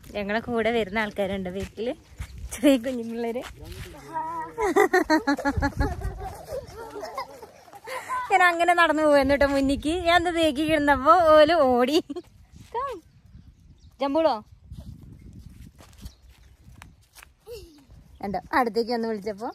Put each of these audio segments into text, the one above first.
ഞങ്ങളെ കൂടെ വരുന്ന ആൾക്കാരുണ്ട് വീട്ടില് ചെറിയ കുഞ്ഞുപിള്ളേര് ഞാൻ അങ്ങനെ നടന്നു പോയെന്ന് കേട്ടോ മുന്നിക്ക് ഞാൻ ഒന്ന് തേക്കി കിടന്നപ്പോ ഓല് ഓടി Come. ജമ്പൂളോ ഉണ്ടോ അടുത്തേക്ക് ഒന്ന് വിളിച്ചപ്പോ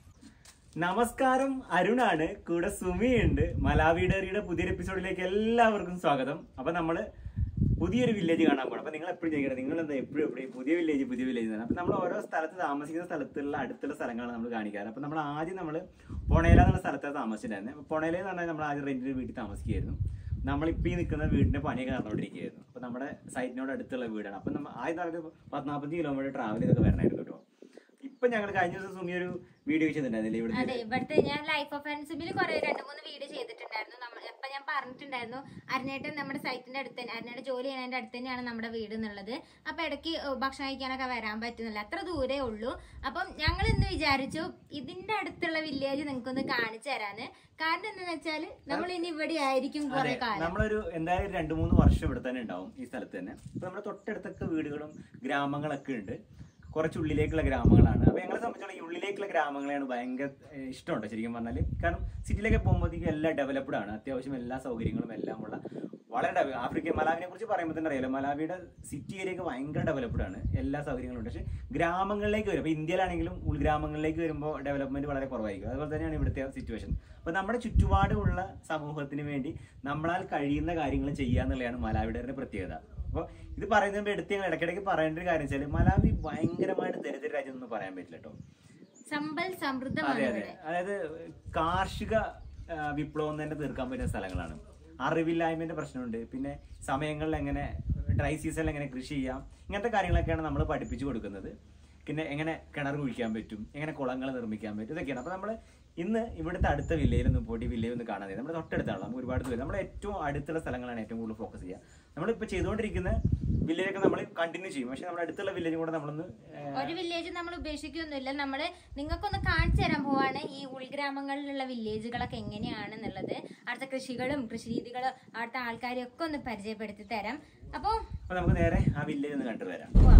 നമസ്കാരം അരുണാണ് കൂടെ സുമിയുണ്ട് മലാവിഡറിയുടെ പുതിയൊരു എപ്പിസോഡിലേക്ക് എല്ലാവർക്കും സ്വാഗതം അപ്പൊ നമ്മള് പുതിയൊരു വില്ലേജ് കാണാൻ പോകണം അപ്പൊ നിങ്ങൾ എപ്പോഴും ചെയ്യണം നിങ്ങൾ എന്താ എപ്പോഴും എപ്പോഴും പുതിയ വില്ലേജ് പുതിയ വില്ലേജ് എന്നാണ് അപ്പൊ നമ്മൾ ഓരോ സ്ഥലത്ത് താമസിക്കുന്ന സ്ഥലത്തുള്ള അടുത്തുള്ള സ്ഥലങ്ങളാണ് നമ്മൾ കാണിക്കാറ് അപ്പൊ നമ്മൾ ആദ്യം നമ്മൾ പൊണേല എന്നുള്ള സ്ഥലത്താണ് താമസിച്ചിട്ടുണ്ടായിരുന്നത് അപ്പൊ പൊണേല എന്ന് പറഞ്ഞാൽ നമ്മൾ ആദ്യം റെന്റിന് വീട്ടിൽ താമസിക്കുകയായിരുന്നു നമ്മളിപ്പോ ഈ നിൽക്കുന്ന വീടിന്റെ പണിയൊക്കെ നടന്നുകൊണ്ടിരിക്കുകയായിരുന്നു അപ്പൊ നമ്മുടെ സൈറ്റിനോട് അടുത്തുള്ള വീടാണ് അപ്പൊ നമ്മൾ ആദ്യം നമുക്ക് പത്നാപ്പത്തഞ്ച് കിലോമീറ്റർ ട്രാവൽ ചെയ്തൊക്കെ വരണമായിരുന്നു കേട്ടോ ഇപ്പൊ ഞങ്ങൾ കഴിഞ്ഞ ദിവസം സുമി ഒരു വീഡിയോ ചെയ്തിട്ടുണ്ടായിരുന്നില്ലേ അതെ ഇവിടുത്തെ ഇവിടുത്തെ ഞാൻ ലൈഫ് ഓഫ് ഫ്രണ്ട്സിൽ കുറെ രണ്ട് മൂന്ന് വീഡിയോ ചെയ്തിട്ടുണ്ടായിരുന്നു നമ്മൾ അപ്പൊ ഞാൻ പറഞ്ഞിട്ടുണ്ടായിരുന്നു അരനേട്ടൻ നമ്മുടെ സൈറ്റിന്റെ അടുത്ത് തന്നെ അരനേട്ടൻ ജോലി ചെയ്യുന്നതിന്റെ അടുത്ത് തന്നെയാണ് നമ്മുടെ വീട് എന്നുള്ളത് അപ്പൊ ഇടയ്ക്ക് ഏഹ്, ഭക്ഷണം കഴിക്കാനൊക്കെ വരാൻ പറ്റുന്നില്ല അത്ര ദൂരേ ഉള്ളൂ അപ്പം ഞങ്ങൾ ഇന്ന് വിചാരിച്ചു ഇതിന്റെ അടുത്തുള്ള വില്ലേജ് നിങ്ങൾക്കൊന്ന് കാണിച്ചു തരാന് കാരണം എന്താന്ന് വെച്ചാല് നമ്മൾ ഇനി ഇവിടെ ആയിരിക്കും കുറെ അതെ കാലം നമ്മളൊരു എന്തായാലും രണ്ടു മൂന്ന് വർഷം ഇവിടെ തന്നെ ഉണ്ടാവും ഈ സ്ഥലത്ത് തന്നെ അപ്പൊ നമ്മുടെ തൊട്ടടുത്തൊക്കെ വീടുകളും ഗ്രാമങ്ങളൊക്കെ ഉണ്ട് കുറച്ച് ഉള്ളിലേക്കുള്ള ഗ്രാമങ്ങളാണ് അപ്പൊ ഞങ്ങളെ സംബന്ധിച്ചോളം ഈ ഉള്ളിലേക്കുള്ള ഗ്രാമങ്ങളെയാണ് ഭയങ്കര ഏഹ്, ഇഷ്ടമുണ്ട് ശരിക്കും പറഞ്ഞാൽ കാരണം സിറ്റിയിലേക്ക് പോകുമ്പോഴത്തേക്കും എല്ലാം ഡെവലപ്ഡ് ആണ് അത്യാവശ്യം എല്ലാ സൗകര്യങ്ങളും എല്ലാം ഉള്ള വളരെ ഡെവ- ആഫ്രിക്കൻ മലാവിനെ കുറിച്ച് പറയുമ്പോൾ തന്നെ അറിയാലോ മലാവിയുടെ സിറ്റി ഏരിയയൊക്കെ ഭയങ്കര ഡെവലപ്ഡ് ആണ് എല്ലാ സൗകര്യങ്ങളും ഉണ്ട് പക്ഷേ ഗ്രാമങ്ങളിലേക്ക് വരും അപ്പോൾ ഇന്ത്യയിലാണെങ്കിലും ഉൾഗ്രാമങ്ങളിലേക്ക് വരുമ്പോൾ ഡെവലപ്മെന്റ് വളരെ കുറവായിരിക്കും അതുപോലെ തന്നെയാണ് ഇവിടുത്തെ സിറ്റുവേഷൻ അപ്പോൾ നമ്മുടെ ചുറ്റുപാടുമുള്ള സമൂഹത്തിന് വേണ്ടി നമ്മളാൽ കഴിയുന്ന കാര്യങ്ങൾ ചെയ്യുക എന്നുള്ളതാണ് മലാവിയുടെ പ്രത്യേകത അപ്പോൾ ഇത് പറയുന്നതിന് എടുത്ത് ഞങ്ങൾ ഇടയ്ക്കിടയ്ക്ക് പറയേണ്ട ഒരു കാര്യം വെച്ചാൽ മലാവി ഭയങ്കരമായിട്ട് ദരിദ്ര രാജ്യം എന്ന് പറയാൻ പറ്റില്ല കേട്ടോ സമ്പൽ അതെ സമൃദ്ധമാണ് അതെ ഇവിടെ അതായത് കാർഷിക ആ, വിപ്ലവം തന്നെ തീർക്കാൻ പറ്റുന്ന സ്ഥലങ്ങളാണ് അറിവില്ലായ്മന്റെ പ്രശ്നമുണ്ട് പിന്നെ സമയങ്ങളിൽ എങ്ങനെ ഡ്രൈ സീസണിൽ എങ്ങനെ കൃഷി ചെയ്യാം ഇങ്ങനത്തെ കാര്യങ്ങളൊക്കെയാണ് നമ്മൾ പഠിപ്പിച്ചു കൊടുക്കുന്നത് പിന്നെ എങ്ങനെ കിണർ കുഴിക്കാൻ പറ്റും എങ്ങനെ കുളങ്ങൾ നിർമ്മിക്കാൻ പറ്റും ഇതൊക്കെയാണ് അപ്പൊ നമ്മൾ ഇന്ന് ഇവിടുത്തെ അടുത്ത വില്ലയിൽ ഒന്ന് പോയി വില്ലയിൽ ഒന്ന് കാണാൻ നമ്മുടെ തൊട്ടടുത്താണ് നമുക്ക് ഒരുപാട് ദൂരം നമ്മൾ ഏറ്റവും അടുത്തുള്ള സ്ഥലങ്ങളാണ് ഏറ്റവും കൂടുതൽ ഫോക്കസ് ചെയ്യുക നമ്മളിപ്പോൾ ചെയ്തുകൊണ്ടിരിക്കുന്ന വില്ലേജൊക്കെ നമ്മൾ കണ്ടിന്യൂ ചെയ്യും പക്ഷെ നമ്മുടെ അടുത്തുള്ള വില്ലേജും കൂടെ നമ്മളൊന്ന് ഏ, ഒരു വില്ലേജ് നമ്മൾ ഉപേക്ഷിക്കൊന്നുമില്ല നമ്മൾ നിങ്ങൾക്കൊന്ന് കാണിച്ചു തരാൻ പോവാണ് ഈ ഉൾഗ്രാമങ്ങളിലുള്ള വില്ലേജുകളൊക്കെ എങ്ങനെയാണെന്നുള്ളത് അവിടുത്തെ കൃഷികളും കൃഷി രീതികളും അവിടുത്തെ ആൾക്കാരെയും ഒക്കെ ഒന്ന് പരിചയപ്പെടുത്തി തരാം അപ്പോൾ അപ്പൊ നമുക്ക് നേരെ ആ വില്ലേജ് ഒന്ന് കണ്ടു വരാം പോവാം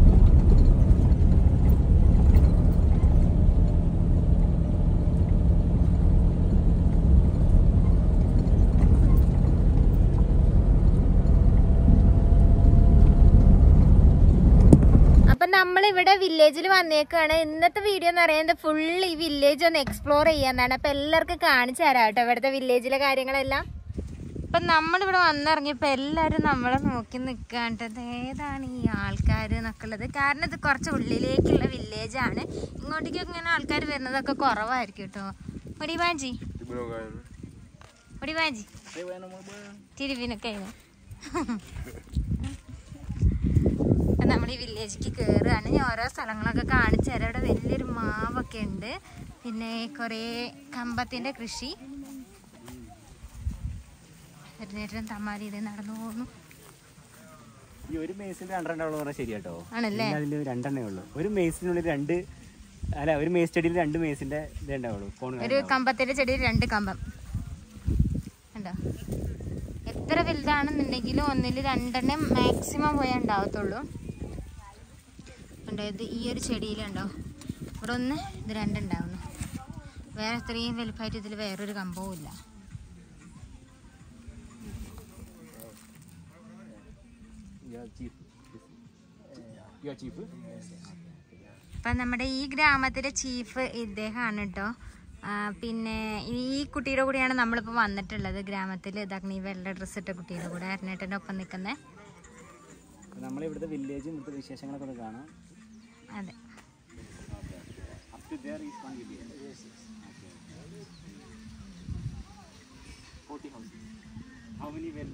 അപ്പൊ നമ്മളിവിടെ വില്ലേജിൽ വന്നേക്കാണ് ഇന്നത്തെ വീഡിയോ എന്ന് പറയുന്നത് ഫുൾ ഈ വില്ലേജ് ഒന്ന് എക്സ്പ്ലോർ ചെയ്യാന്നാണ് അപ്പൊ എല്ലാവർക്കും കാണിച്ചു തരാം കേട്ടോ ഇവിടുത്തെ വില്ലേജിലെ കാര്യങ്ങളെല്ലാം അപ്പൊ നമ്മളിവിടെ വന്നിറങ്ങിയപ്പോ എല്ലാരും നമ്മളെ നോക്കി നിൽക്കാണ്ടത് ഏതാണ് ഈ ആൾക്കാർ എന്നൊക്കെ ഉള്ളത് കാരണം ഇത് കുറച്ച് ഉള്ളിലേക്കുള്ള വില്ലേജ് ആണ് ഇങ്ങോട്ടേക്ക് ഇങ്ങനെ ആൾക്കാർ വരുന്നതൊക്കെ കുറവായിരിക്കും കേട്ടോ മുടിവാഞ്ചി മുടിവാഞ്ചി തിരുവിനൊക്കെ നമ്മൾ ഈ വില്ലേജിലേക്ക് കയറുകയാണ് ഞാൻ ഓരോ സ്ഥലങ്ങളൊക്കെ കാണിച്ചു തരാം ഇവിടെ വലിയൊരു മാവൊക്കെ ഉണ്ട് പിന്നെ കുറേ കമ്പത്തിന്റെ കൃഷി നേരം തമാരി ഇത് നടന്നു പോകുന്നു ഈ ഒരു മേസിന് രണ്ടെണ്ണേ ഉള്ളൂ പറഞ്ഞാൽ ശരി കേട്ടോ ആണല്ലേ അതിൽ രണ്ടെണ്ണേ ഉള്ളൂ ഒരു മേസിനുള്ളിൽ രണ്ട് അല്ല ഒരു മേസ് ചെടിയിൽ രണ്ട് മേസിന്റെ ഇത് ഉണ്ടാവുള്ളൂ കോൺ ഒരു കമ്പത്തിന്റെ ചെടിയിൽ രണ്ട് കമ്പം ഉണ്ടോ എത്ര വലുതാണെന്നുണ്ടെങ്കിലും ഒന്നിൽ രണ്ടെണ്ണം മാക്സിമം പോയേ ഉണ്ടാവത്തുള്ളൂ ഉണ്ടോ ഇത് ഈ ഒരു ചെടിയിലുണ്ടോ ഇവിടെ ഒന്ന് ഇത് രണ്ടുണ്ടാവുന്നു വേറെ ഇത്രയും വലുപ്പമായിട്ട് ഇതിൽ വേറൊരു കമ്പവും ഇല്ല ചീഫ് അപ്പം നമ്മുടെ ഈ ഗ്രാമത്തിലെ ചീഫ് ഇദ്ദേഹമാണ് കേട്ടോ ആ, പിന്നെ ഈ കുട്ടിയുടെ കൂടെയാണ് നമ്മളിപ്പോൾ വന്നിട്ടുള്ളത് ഗ്രാമത്തിൽ ഇതാക്കണം ഈ വെള്ള ഡ്രസ്സ് ഇട്ട കുട്ടിയുടെ കൂടെ അരനേട്ടൻ്റെ ഒപ്പം നിൽക്കുന്നത് നമ്മൾ ഇവിടുത്തെ വില്ലേജും ഇവിടുത്തെ വിശേഷങ്ങളൊക്കെ ഒന്ന് കാണാം അതെ Up to there is one village. Yes, yes. Okay. 40 houses. How many well?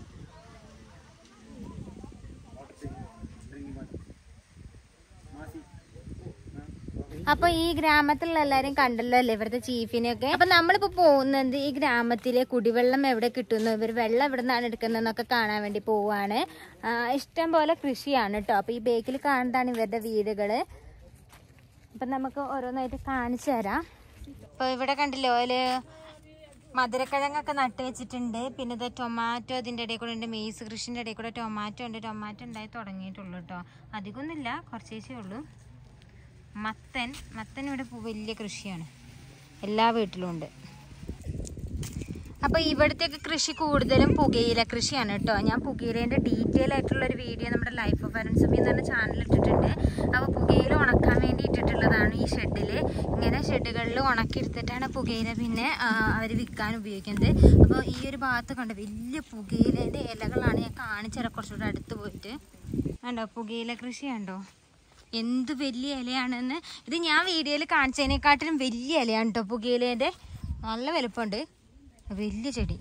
Water, drinking water. Masi. അപ്പൊ ഈ ഗ്രാമത്തിലുള്ള എല്ലാരും കണ്ടല്ലോ അല്ലേ ഇവിടുത്തെ ചീഫിനെയൊക്കെ അപ്പൊ നമ്മളിപ്പോ പോകുന്നത് ഈ ഗ്രാമത്തിലെ കുടിവെള്ളം എവിടെ കിട്ടുന്നു ഇവർ വെള്ളം എവിടെ നിന്നാണ് എടുക്കുന്നതെന്നൊക്കെ കാണാൻ വേണ്ടി പോവാണ് ആ, ഇഷ്ടം പോലെ കൃഷിയാണ് കേട്ടോ അപ്പൊ ഈ ബേക്കിൽ കാണുന്നതാണ് ഇവരുടെ വീടുകള് അപ്പൊ നമുക്ക് ഓരോന്നായിട്ട് കാണിച്ചു തരാം അപ്പൊ ഇവിടെ കണ്ടില്ലേ ഓല് മധുരക്കിഴങ്ങൊക്കെ നട്ട് വെച്ചിട്ടുണ്ട് പിന്നെ ഇത് ടൊമാറ്റോ ഇതിൻ്റെ ഇടയിൽ കൂടെ ഉണ്ട് മെയ്സ് കൃഷിൻ്റെ ഇടയിൽ കൂടെ ടൊമാറ്റോ ഉണ്ട് ടൊമാറ്റോ ഉണ്ടായി തുടങ്ങിയിട്ടുള്ളൂ കേട്ടോ അധികമൊന്നുമില്ല കുറച്ചേശേ ഉള്ളൂ മത്തൻ മത്തൻ ഇവിടെ പു- വലിയ കൃഷിയാണ് എല്ലാ വീട്ടിലും ഉണ്ട് അപ്പോൾ ഇവിടത്തേക്ക് കൃഷി കൂടുതലും പുകയില കൃഷിയാണ് കേട്ടോ ഞാൻ പുകയിലേൻ്റെ ഡീറ്റെയിൽ ആയിട്ടുള്ള ഒരു വീഡിയോ നമ്മുടെ ലൈഫ് ഓഫ് അരൻസുമി എന്ന് പറഞ്ഞ ചാനൽ ഇട്ടിട്ടുണ്ട് അപ്പോൾ പുകയില ഉണക്കാൻ വേണ്ടി ഇട്ടിട്ടുള്ളതാണ് ഈ ഷെഡിൽ ഇങ്ങനെ ഷെഡുകളിൽ ഉണക്കിയെടുത്തിട്ടാണ് പുകയില പിന്നെ അവർ വിൽക്കാൻ ഉപയോഗിക്കുന്നത് അപ്പോൾ ഈ ഒരു ഭാഗത്ത് കണ്ട് വലിയ പുകയിലേൻ്റെ ഇലകളാണ് ഞാൻ കാണിച്ചുതരാം കുറച്ചുകൂടെ അടുത്ത് പോയിട്ട് കണ്ടോ പുകയില കൃഷി കണ്ടോ എന്ത് വലിയ ഇലയാണെന്ന് ഇത് ഞാൻ വീഡിയോയിൽ കാണിച്ചതിനെക്കാട്ടിലും വലിയ ഇലയാണ് കേട്ടോ പുകയിലേൻ്റെ നല്ല വലുപ്പമുണ്ട് വലിയ ചെടി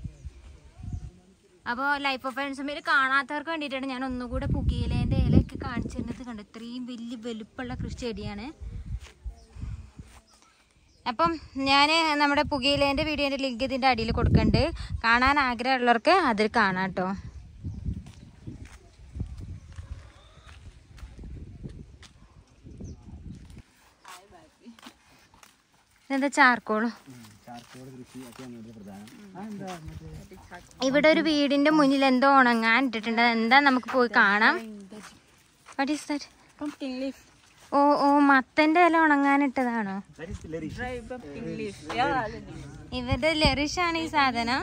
അപ്പോൾ ലൈഫ് ഓഫ് ഫ്രണ്ട്സുമേൽ കാണാത്തവർക്ക് വേണ്ടിയിട്ടാണ് ഞാൻ ഒന്നുകൂടെ പുകയിലേൻ്റെ ഇലയൊക്കെ കാണിച്ചിരുന്നത് കണ്ടു ഇത്രയും വലിയ വലുപ്പമുള്ള കൃഷി ചെടിയാണ് അപ്പം ഞാൻ നമ്മുടെ പുകയിലേൻ്റെ വീഡിയോൻ്റെ ലിങ്ക് ഇതിൻ്റെ അടിയിൽ കൊടുക്കുന്നുണ്ട് കാണാൻ ആഗ്രഹമുള്ളവർക്ക് അതിൽ കാണാം കേട്ടോ ഇതെന്താ ചാർക്കോളോ ചാർക്കോൾ കൃഷി ഒക്കെയാണ് ഇവിടെ പ്രധാനം അതെന്താ മറ്റേ ഇവിടെ ഒരു വീടിന്റെ മുന്നിൽ എന്തോ ഉണങ്ങാൻ ഇട്ടിട്ടുണ്ട് എന്താ നമുക്ക് പോയി കാണാം What is that? Pumpkin leaf. ഓ ഓ മത്തന്റെ ഇല ഉണങ്ങാൻ ഇട്ടതാണോ that is Lerish. Dry pumpkin leaf. Yeah. ഇവരുടെ ലെറിഷ് ആണ് ഈ സാധനം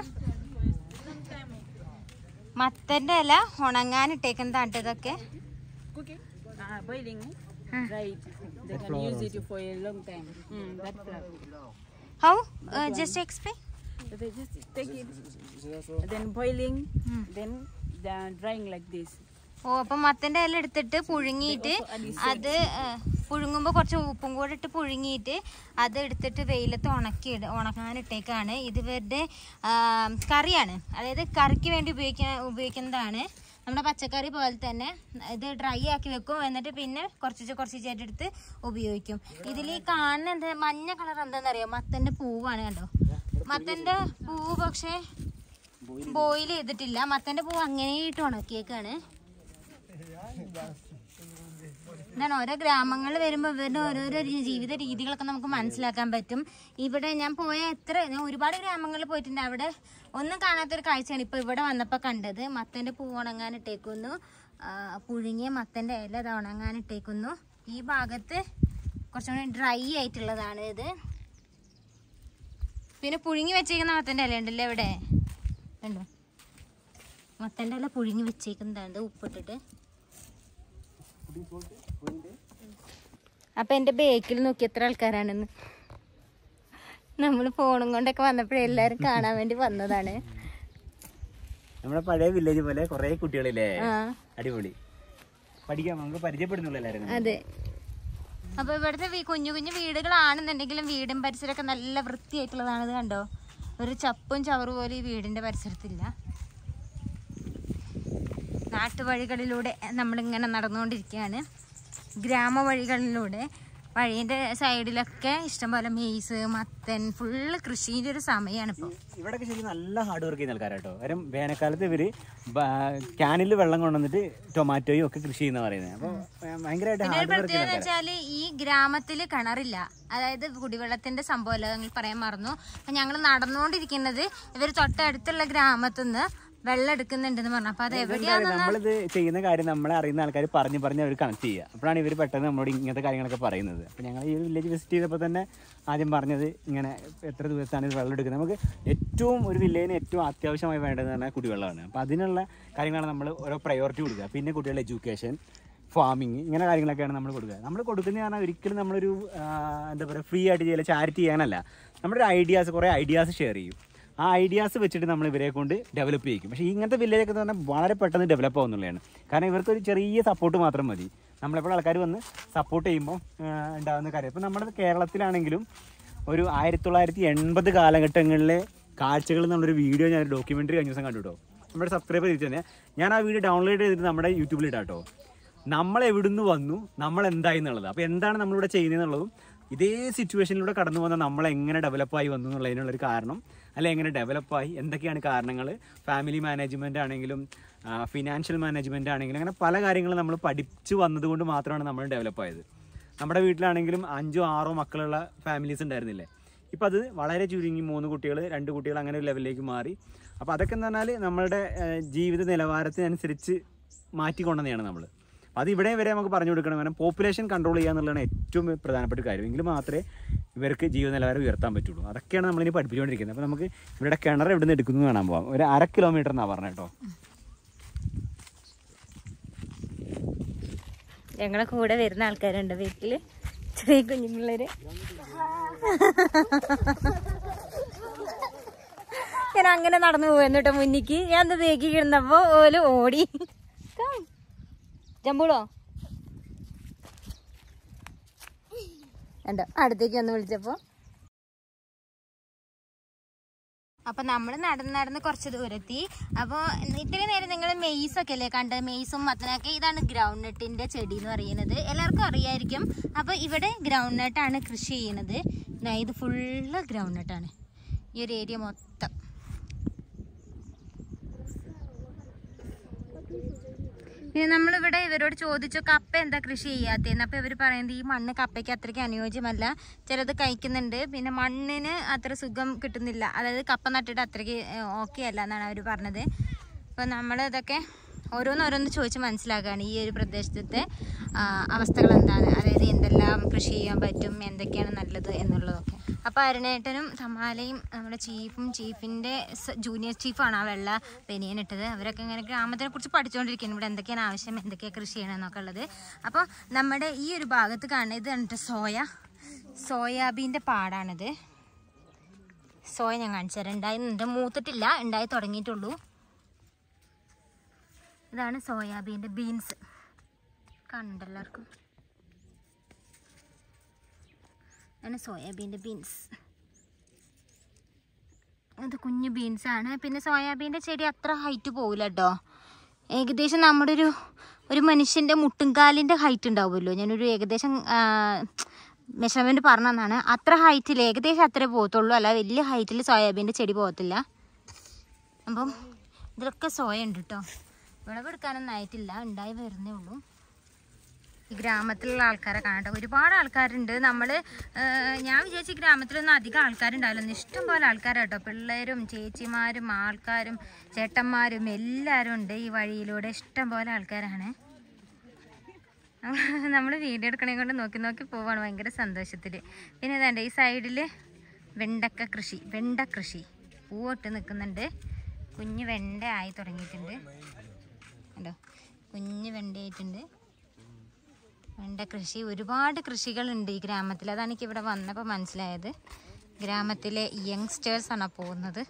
മത്തന്റെ ഇല ഉണങ്ങാൻ ഇട്ടേക്കുന്നതാണ്ട് ഇതൊക്കെ Cooking. Uh, boiling. Hmm. Dry it. They can use it for a long time. Mm, that flower. How just explain They just take it. Then boiling. Then they are drying like this. ഓ അപ്പം മത്തന്റെ ഇല എടുത്തിട്ട് പുഴുങ്ങിയിട്ട് അത് പുഴുങ്ങുമ്പോൾ കുറച്ച് ഉപ്പും കൂടെ ഇട്ട് പുഴുങ്ങിയിട്ട് അത് എടുത്തിട്ട് വെയിലത്ത് ഉണക്കി ഉണക്കാനിട്ടേക്കാണ് ഇത് ഇവരുടെ ആ, കറിയാണ് അതായത് കറിക്ക് വേണ്ടി ഉപയോഗിക്കാൻ ഉപയോഗിക്കുന്നതാണ് നമ്മുടെ പച്ചക്കറി പോലെ തന്നെ ഇത് ഡ്രൈ ആക്കി വെക്കും എന്നിട്ട് പിന്നെ കുറച്ച് കുറച്ച് എടുത്ത് ഉപയോഗിക്കും ഇതിൽ ഈ കാണുന്ന എന്താ മഞ്ഞ കളർ എന്താണെന്നറിയോ മത്തന്റെ പൂവാണ് കണ്ടോ മത്തന്റെ പൂവ് പക്ഷേ ബോയിൽ ചെയ്തിട്ടില്ല മത്തന്റെ പൂവ് അങ്ങനെ ഇട്ട് ഉണക്കിയേക്കാണ് ഇതാണ് ഓരോ ഗ്രാമങ്ങളിൽ വരുമ്പോൾ ഇവരുടെ ഓരോരോ രീ- ജീവിത രീതികളൊക്കെ നമുക്ക് മനസ്സിലാക്കാൻ പറ്റും ഇവിടെ ഞാൻ പോയ എത്ര ഞാൻ ഒരുപാട് ഗ്രാമങ്ങളിൽ പോയിട്ടുണ്ട് അവിടെ ഒന്നും കാണാത്തൊരു കാഴ്ചയാണ് ഇപ്പോൾ ഇവിടെ വന്നപ്പോൾ കണ്ടത് മത്തൻ്റെ പൂ ഉണങ്ങാനിട്ടേക്കുന്നു ആ, പുഴുങ്ങിയ മത്തൻ്റെ ഇല ഇത് ഉണങ്ങാനിട്ടേക്കുന്നു ഈ ഭാഗത്ത് കുറച്ചും കൂടി ഡ്രൈ ആയിട്ടുള്ളതാണ് ഇത് പിന്നെ പുഴുങ്ങി വെച്ചേക്കുന്ന മത്തൻ്റെ ഇല ഉണ്ടല്ലോ ഇവിടെ ഉണ്ടോ മത്തൻ്റെ ഇല പുഴുങ്ങി വെച്ചേക്കുന്നതാണ് ഇത് ഉപ്പിട്ടിട്ട് അപ്പൊ എന്റെ ബേക്കിൽ നോക്കി എത്ര ആൾക്കാരാണെന്ന് നമ്മൾ ഫോണും കൊണ്ടൊക്കെ വന്നപ്പോഴേ എല്ലാരും കാണാൻ വേണ്ടി വന്നതാണ് നമ്മുടെ പഴയ വില്ലേജ് പോലെ കുറെ കുട്ടികളില്ലേ ആ അടിപൊളി പഠിക്കാം നമുക്ക് പരിചയപ്പെടുന്നുള്ളൂ എല്ലാവരും അതെ അപ്പൊ ഇവിടുത്തെ വീ- കുഞ്ഞു കുഞ്ഞു വീടുകളാണെന്നുണ്ടെങ്കിലും വീടും പരിസരമൊക്കെ നല്ല വൃത്തിയായിട്ടുള്ളതാണ് ഇത് കണ്ടോ ഒരു ചപ്പും ചവറ് പോലും ഈ വീടിന്റെ പരിസരത്തില്ല നാട്ടുവഴികളിലൂടെ നമ്മളിങ്ങനെ നടന്നുകൊണ്ടിരിക്കുകയാണ് ഗ്രാമവഴികളിലൂടെ വഴീൻ്റെ സൈഡിലൊക്കെ ഇഷ്ടംപോലെ മെയ്സ് മത്തൻ ഫുള്ള് കൃഷിയുടെ ഒരു സമയമാണ് ഇപ്പോൾ ഇവിടെയൊക്കെ ശരിക്കും നല്ല ഹാർഡ് വർക്ക് ചെയ്യുന്ന ആൾക്കാരാട്ടോ കാര്യം വേനൽക്കാലത്ത് ഇവര് ക്യാനിൽ വെള്ളം കൊണ്ടുവന്നിട്ട് ടൊമാറ്റോയും ഒക്കെ കൃഷി ചെയ്യുന്ന പറയുന്നത് അപ്പോൾ ഭയങ്കരമായിട്ട് പിന്നെ ഒരു ഹാർഡ് വർക്ക് പ്രത്യേകത ചെയ്യുന്ന എന്ന് വെച്ചാല് ഈ ഗ്രാമത്തിൽ കിണറില്ല അതായത് കുടിവെള്ളത്തിന്റെ സംഭവമല്ല ഞങ്ങൾ പറയാൻ മറന്നു അപ്പൊ ഞങ്ങൾ നടന്നുകൊണ്ടിരിക്കുന്നത് ഇവർ തൊട്ടടുത്തുള്ള ഗ്രാമത്തിൽ നിന്ന് വെള്ളം എടുക്കുന്നുണ്ടെന്ന് പറഞ്ഞു അപ്പൊ അത് എവിടെയാന്ന് നമ്മളിത് ചെയ്യുന്ന കാര്യം നമ്മളെ അറിയുന്ന ആൾക്കാർ പറഞ്ഞു പറഞ്ഞ് അവർ കണക്ട് ചെയ്യുക അപ്പോഴാണ് ഇവർ പെട്ടെന്ന് നമ്മളോട് ഇങ്ങനത്തെ കാര്യങ്ങളൊക്കെ പറയുന്നത് അപ്പോൾ ഞങ്ങൾ ഈ വില്ലേജ് വിസിറ്റ് ചെയ്തപ്പോൾ തന്നെ ആദ്യം പറഞ്ഞത് ഇങ്ങനെ എത്ര ദിവസമാണ് ഇത് വെള്ളം എടുക്കുന്നത് നമുക്ക് ഏറ്റവും ഒരു വില്ലേജിന് ഏറ്റവും അത്യാവശ്യമായി വേണ്ടതെന്ന് പറഞ്ഞാൽ കുടിവെള്ളമാണ് അപ്പോൾ അതിനുള്ള കാര്യങ്ങളാണ് നമ്മൾ ഓരോ പ്രയോറിറ്റി കൊടുക്കുക പിന്നെ കുട്ടികളുടെ എഡ്യൂക്കേഷൻ ഫാമിങ് ഇങ്ങനെ കാര്യങ്ങളൊക്കെയാണ് നമ്മൾ കൊടുക്കുക നമ്മൾ കൊടുക്കുന്നത് പറഞ്ഞാൽ ഒരിക്കലും നമ്മളൊരു ആ, എന്താ പറയുക ഫ്രീ ആയിട്ട് ചെയ്യില്ല ചാരിറ്റി ചെയ്യാനല്ല നമ്മുടെ ഒരു ഐഡിയാസ് കുറേ ഐഡിയാസ് ഷെയർ ചെയ്യും ആ ഐഡിയാസ് വെച്ചിട്ട് നമ്മൾ ഇവരെ കൊണ്ട് ഡെവലപ്പ് ചെയ്യിക്കും പക്ഷേ ഇങ്ങനത്തെ വില്ലേജൊക്കെ എന്ന് പറഞ്ഞാൽ വളരെ പെട്ടെന്ന് ഡെവലപ്പ് ആവുന്നുള്ളതാണ് കാരണം ഇവർക്കൊരു ചെറിയ സപ്പോർട്ട് മാത്രം മതി നമ്മളെപ്പോഴും ആൾക്കാർ വന്ന് സപ്പോർട്ട് ചെയ്യുമ്പോൾ ഉണ്ടാകുന്ന കാര്യം ഇപ്പം നമ്മുടെ കേരളത്തിലാണെങ്കിലും ഒരു ആയിരത്തി തൊള്ളായിരത്തി എൺപത് കാലഘട്ടങ്ങളിലെ കാഴ്ചകൾ എന്നുള്ളൊരു വീഡിയോ ഞാൻ ഡോക്യുമെൻ്ററി കഴിഞ്ഞ ദിവസം കണ്ടു കേട്ടോ നമ്മുടെ സബ്സ്ക്രൈബർ ചെയ്തിട്ട് തന്നെ ഞാൻ ആ വീഡിയോ ഡൗൺലോഡ് ചെയ്തിട്ട് നമ്മുടെ യൂട്യൂബിൽ ഇടാം കേട്ടോ നമ്മൾ എവിടുന്ന് വന്നു നമ്മൾ എന്തായി എന്നുള്ളത് അപ്പോൾ എന്താണ് നമ്മളിവിടെ ചെയ്യുന്നതെന്നുള്ളതും ഇതേ സിറ്റുവേഷനിലൂടെ കടന്നു വന്ന നമ്മൾ എങ്ങനെ ഡെവലപ്പായി വന്നു എന്നുള്ളതിനുള്ളൊരു കാരണം അല്ലെ എങ്ങനെ ഡെവലപ്പായി എന്തൊക്കെയാണ് കാരണങ്ങൾ ഫാമിലി മാനേജ്മെൻ്റ് ആണെങ്കിലും ഫിനാൻഷ്യൽ മാനേജ്മെൻ്റ് ആണെങ്കിലും അങ്ങനെ പല കാര്യങ്ങളും നമ്മൾ പഠിച്ചു വന്നതുകൊണ്ട് മാത്രമാണ് നമ്മൾ ഡെവലപ്പായത് നമ്മുടെ വീട്ടിലാണെങ്കിലും അഞ്ചോ ആറോ മക്കളുള്ള ഫാമിലീസ് ഉണ്ടായിരുന്നില്ലേ ഇപ്പം അത് വളരെ ചുരുങ്ങി മൂന്ന് കുട്ടികൾ രണ്ട് കുട്ടികൾ അങ്ങനെ ഒരു ലെവലിലേക്ക് മാറി അപ്പോൾ അതൊക്കെ എന്ന് പറഞ്ഞാൽ നമ്മളുടെ ഏഹ്, ജീവിത നിലവാരത്തിനനുസരിച്ച് മാറ്റിക്കൊണ്ടുവന്നെയാണ് നമ്മൾ അത് ഇവിടെ വരെ നമുക്ക് പറഞ്ഞു കൊടുക്കണം കാരണം പോപ്പുലേഷൻ കൺട്രോൾ ചെയ്യുക എന്നുള്ളതാണ് ഏറ്റവും പ്രധാനപ്പെട്ട കാര്യം എങ്കിൽ മാത്രമേ ഇവർക്ക് ജീവിത നിലവാരം ഉയർത്താൻ പറ്റുള്ളൂ അതൊക്കെയാണ് നമ്മളിനി പഠിപ്പിച്ചുകൊണ്ടിരിക്കുന്നത് അപ്പോൾ നമുക്ക് ഇവിടെ കിണർ എവിടെ നിന്ന് എടുക്കുന്നു കാണാൻ പോകാം ഒരു അര കിലോമീറ്റർ എന്നാണ് പറഞ്ഞത് കേട്ടോ ഞങ്ങളെ കൂടെ വരുന്ന ആൾക്കാരുണ്ട് വീട്ടില് ചെറിയ കുഞ്ഞുപിള്ളേര് ഞാൻ അങ്ങനെ നടന്നു പോയെന്ന് കേട്ടോ മുന്നിക്ക് ഞാൻ എന്താ തേക്കി കിടന്നപ്പോ ഓല് ഓടി Come. ജമ്പൂളോ കണ്ടോ അടുത്തേക്ക് ഒന്ന് വിളിച്ചപ്പോ അപ്പൊ നമ്മൾ നടന്ന് നടന്ന് കുറച്ച് ദൂരെത്തി അപ്പോൾ ഇത്രയും നേരം നിങ്ങൾ മെയ്സ് ഒക്കെ അല്ലേ കണ്ടത് മെയ്സും മത്തനൊക്കെ ഇതാണ് ഗ്രൗണ്ട് നട്ടിന്റെ ചെടി എന്ന് പറയുന്നത് എല്ലാവർക്കും അറിയായിരിക്കും അപ്പൊ ഇവിടെ ഗ്രൗണ്ട് നട്ടാണ് കൃഷി ചെയ്യുന്നത് ദാ ഇത് ഫുള്ള് ഗ്രൗണ്ട് നട്ടാണ് ഈ ഒരു ഏരിയ മൊത്തം പിന്നെ നമ്മളിവിടെ ഇവരോട് ചോദിച്ചു കപ്പ എന്താ കൃഷി ചെയ്യാത്തതെന്ന് അപ്പോൾ ഇവർ പറയുന്നത് ഈ മണ്ണ് കപ്പയ്ക്ക് അത്രയ്ക്ക് അനുയോജ്യമല്ല ചിലത് കഴിക്കുന്നുണ്ട് പിന്നെ മണ്ണിന് അത്ര സുഖം കിട്ടുന്നില്ല അതായത് കപ്പ നട്ടിട്ട് അത്രയ്ക്ക് ഓക്കെ അല്ല എന്നാണ് അവർ പറഞ്ഞത് അപ്പോൾ നമ്മൾ ഇതൊക്കെ ഓരോന്നോരോന്ന് ചോദിച്ച് മനസ്സിലാക്കുകയാണ് ഈ ഒരു പ്രദേശത്തെ ആ, അവസ്ഥകൾ എന്താണ് അതായത് എന്തെല്ലാം കൃഷി ചെയ്യാൻ പറ്റും എന്തൊക്കെയാണ് നല്ലത് എന്നുള്ളതൊക്കെ അപ്പോൾ അരുണേട്ടനും തമാലയും നമ്മുടെ ചീഫും ചീഫിൻ്റെ ജൂനിയർ ചീഫാണ് ആ വെള്ള ബനിയൻ ഇട്ടത് അവരൊക്കെ ഇങ്ങനെ ഗ്രാമത്തിനെ കുറിച്ച് പഠിച്ചുകൊണ്ടിരിക്കുന്നു ഇവിടെ എന്തൊക്കെയാണ് ആവശ്യം എന്തൊക്കെയാണ് കൃഷി ചെയ്യണമെന്നൊക്കെ ഉള്ളത് അപ്പോൾ നമ്മുടെ ഈ ഒരു ഭാഗത്ത് കാണുന്നത് ഇത് കണ്ടിട്ട് സോയ സോയാബീൻ്റെ പാടാണിത് സോയ ഞാൻ കാണിച്ചു തരാം ഉണ്ടായിരുന്നുണ്ട് മൂത്തിട്ടില്ല ഉണ്ടായി തുടങ്ങിയിട്ടുള്ളൂ ഇതാണ് സോയാബീൻ്റെ ബീൻസ് കാണുന്നുണ്ട് എല്ലാവർക്കും ഇതാണ് സോയാബീൻ്റെ ബീൻസ് ഇത് കുഞ്ഞു ബീൻസ് ആണ് പിന്നെ സോയാബീൻ്റെ ചെടി അത്ര ഹൈറ്റ് പോകില്ല കേട്ടോ ഏകദേശം നമ്മുടെ ഒരു ഒരു മനുഷ്യൻ്റെ മുട്ടുംകാലിൻ്റെ ഹൈറ്റ് ഉണ്ടാവുമല്ലോ ഞാനൊരു ഏകദേശം മെഷർമെൻറ്റ് പറഞ്ഞതാണ് അത്ര ഹൈറ്റിൽ ഏകദേശം അത്രേ പോകത്തുള്ളൂ അല്ല വലിയ ഹൈറ്റിൽ സോയാബീൻ്റെ ചെടി പോകത്തില്ല അപ്പം ഇതിലൊക്കെ സോയ ഉണ്ട് കേട്ടോ വിളവെടുക്കാനൊന്നും ആയിട്ടില്ല ഉണ്ടായി വരുന്നേ ഉള്ളൂ ഈ ഗ്രാമത്തിലുള്ള ആൾക്കാരെ കാണട്ടെ ഒരുപാട് ആൾക്കാരുണ്ട് നമ്മൾ ഞാൻ വിചാരിച്ച ഗ്രാമത്തിലൊന്നും അധികം ആൾക്കാരുണ്ടാവില്ല ഇഷ്ടം പോലെ ആൾക്കാരാട്ടോ പിള്ളേരും ചേച്ചിമാരും ആൾക്കാരും ചേട്ടന്മാരും എല്ലാവരും ഉണ്ട് ഈ വഴിയിലൂടെ ഇഷ്ടം പോലെ ആൾക്കാരാണ് നമ്മൾ വീഡിയോ എടുക്കണേ കൊണ്ട് നോക്കി നോക്കി പോവാണ് ഭയങ്കര സന്തോഷത്തിൽ പിന്നെ ഇതാണ്ട് ഈ സൈഡിൽ വെണ്ടക്ക കൃഷി വെണ്ട കൃഷി പൂവിട്ട് നിൽക്കുന്നുണ്ട് കുഞ്ഞ് വെണ്ട ആയി തുടങ്ങിയിട്ടുണ്ട് കണ്ടോ കുഞ്ഞ് വെണ്ടയായിട്ടുണ്ട് വെണ്ട കൃഷി ഒരുപാട് കൃഷികളുണ്ട് ഈ ഗ്രാമത്തിൽ അതാണ് എനിക്ക് ഇവിടെ വന്നപ്പോൾ മനസ്സിലായത് ഗ്രാമത്തിലെ യങ്സ്റ്റേഴ്സാണ് പോകുന്നത്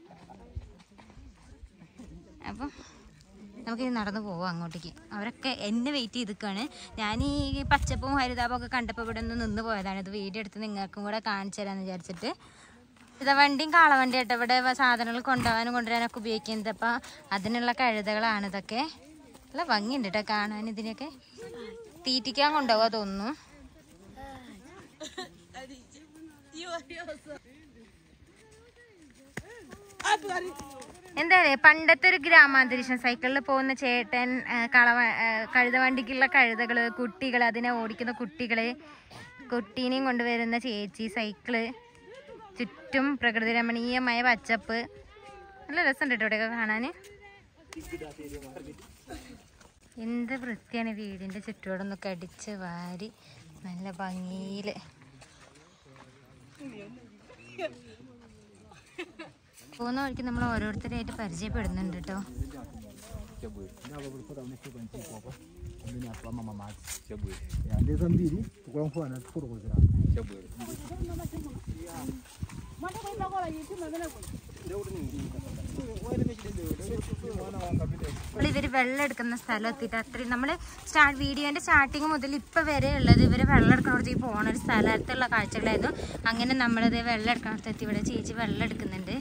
അപ്പം നമുക്കിനി നടന്നു പോവാം അങ്ങോട്ടേക്ക് അവരൊക്കെ എന്നെ വെയിറ്റ് ചെയ്ത് നിൽക്കുകയാണ് ഞാൻ ഈ പച്ചപ്പും ഹരിതാപവും ഒക്കെ കണ്ടപ്പോൾ ഇവിടെ ഒന്ന് നിന്ന് പോയതാണ് ഇത് വീഡിയോ എടുത്ത് നിങ്ങൾക്കും കൂടെ കാണിച്ചു തരാമെന്ന് വിചാരിച്ചിട്ട് ഇതാ വണ്ടിയും കാളവണ്ടി ആയിട്ട് ഇവിടെ വ- സാധനങ്ങൾ കൊണ്ടുപോകാനും കൊണ്ടുവരാനൊക്കെ ഉപയോഗിക്കുന്നത് അപ്പം അതിനുള്ള കഴുതകളാണ് ഇതൊക്കെ നല്ല ഭംഗിയുണ്ട് കേട്ടോ കാണാൻ ഇതിനൊക്കെ തീറ്റിക്കാൻ കൊണ്ടുപോകാ തോന്നുന്നു എന്താ പറയുക പണ്ടത്തെ ഒരു ഗ്രാമാന്തരീക്ഷം സൈക്കിളിൽ പോകുന്ന ചേട്ടൻ ആ, കളവ ആ, കഴുതവണ്ടിക്കുള്ള കഴുതകള് കുട്ടികൾ അതിനെ ഓടിക്കുന്ന കുട്ടികള് കുട്ടീനെയും കൊണ്ടുവരുന്ന ചേച്ചി സൈക്കിള് ചുറ്റും പ്രകൃതി രമണീയമായ പച്ചപ്പ് നല്ല രസമുണ്ട് കേട്ടോ ഇവിടെയൊക്കെ കാണാൻ എന്ത് വൃത്തിയാണ് വീടിൻ്റെ ചുറ്റോടൊന്നൊക്കെ അടിച്ച് വാരി നല്ല ഭംഗിയിൽ പോകുന്ന വഴിക്ക് നമ്മൾ ഓരോരുത്തരായിട്ട് പരിചയപ്പെടുന്നുണ്ട് കേട്ടോ ndeza mbiri tukula mfana tukutokozera നമ്മൾ ഇവർ വെള്ളം എടുക്കുന്ന സ്ഥലം എത്തിയിട്ട് അത്രയും നമ്മൾ സ്റ്റാർട്ട് വീഡിയോൻ്റെ സ്റ്റാർട്ടിങ് മുതൽ ഇപ്പം വരെ ഉള്ളത് ഇവർ വെള്ളം എടുക്കണോടത്തേക്ക് പോകണ ഒരു സ്ഥലത്തുള്ള കാഴ്ചകളായിരുന്നു അങ്ങനെ നമ്മളത് വെള്ളം എടുക്കണോടത്ത് എത്തി ഇവിടെ ചേച്ചി വെള്ളം എടുക്കുന്നുണ്ട്